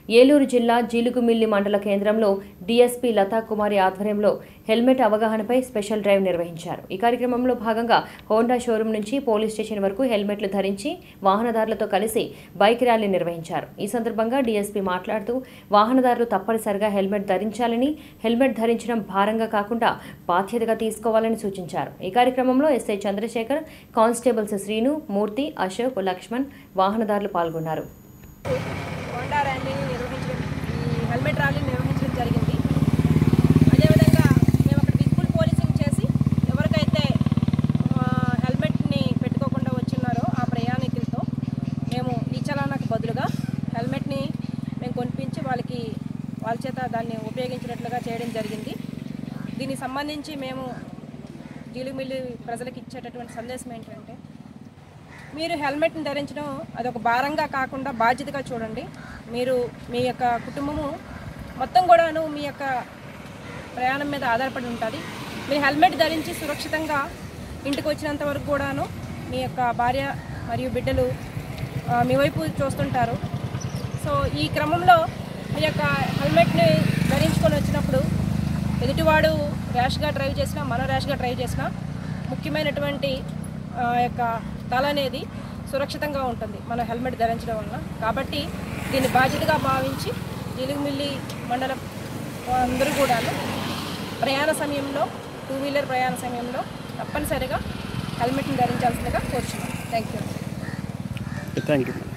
ఏలూరు జిల్లా జీలుగుమిల్లి మండల కేంద్రంలో డీఎస్పీ లతా కుమారి ఆధ్వర్యంలో హెల్మెట్ అవగాహనపై స్పెషల్ డ్రైవ్ నిర్వహించారు ఈ కార్యక్రమంలో భాగంగా హోండా షోరూం నుంచి పోలీస్ స్టేషన్ వరకు హెల్మెట్లు ధరించి వాహనదారులతో కలిసి బైక్ ర్యాలీ నిర్వహించారు ఈ సందర్భంగా డీఎస్పీ మాట్లాడుతూ వాహనదారులు తప్పనిసరిగా హెల్మెట్ ధరించాలని హెల్మెట్ ధరించడం భారంగా కాకుండా బాధ్యతగా తీసుకోవాలని సూచించారు ఈ కార్యక్రమంలో ఎస్ఐ చంద్రశేఖర్ కానిస్టేబుల్స్ శ్రీను మూర్తి అశోక్ లక్ష్మణ్ వాహనదారులు పాల్గొన్నారు హోండా ర్యాలీని నిర్వహించడం ఈ హెల్మెట్ ర్యాలీని నిర్వహించడం జరిగింది అదేవిధంగా మేము అక్కడ విజిబుల్ పోలీసింగ్ చేసి ఎవరికైతే ఆ, హెల్మెట్ని పెట్టుకోకుండా వచ్చిన్నారో ఆ ప్రయాణికులతో మేము ఈ చలానాకు బదులుగా హెల్మెట్ని మేము కొనిపించి వాళ్ళకి వాళ్ళ చేత దాన్ని ఉపయోగించినట్లుగా చేయడం జరిగింది దీనికి సంబంధించి మేము జీలుమిల్లి ప్రజలకు ఇచ్చేటటువంటి సందేశం ఏంటంటే మీరు హెల్మెట్ని ధరించడం అదొక భారంగా కాకుండా బాధ్యతగా చూడండి మీరు మీ యొక్క కుటుంబము మొత్తం కూడాను మీ యొక్క ప్రయాణం మీద ఆధారపడి ఉంటుంది మీరు హెల్మెట్ ధరించి సురక్షితంగా ఇంటికి వచ్చినంత వరకు కూడాను మీ యొక్క భార్య మరియు బిడ్డలు ఆ, మీ వైపు చూస్తుంటారు సో ఈ క్రమంలో మీ యొక్క హెల్మెట్ని ధరించుకొని వచ్చినప్పుడు ఎదుటివాడు ర్యాష్గా డ్రైవ్ చేసినా మనం ర్యాష్గా డ్రైవ్ చేసినా ముఖ్యమైనటువంటి ఆ, యొక్క తల అనేది సురక్షితంగా ఉంటుంది మన హెల్మెట్ ధరించడం వలన కాబట్టి దీన్ని బాధ్యతగా భావించి జీలుగుమిల్లి మండలం అందరూ కూడాను ప్రయాణ సమయంలో టూ వీలర్ ప్రయాణ సమయంలో తప్పనిసరిగా హెల్మెట్ని ధరించాల్సిందిగా కోరుచున్నాను థ్యాంక్ యూ థ్యాంక్ యూ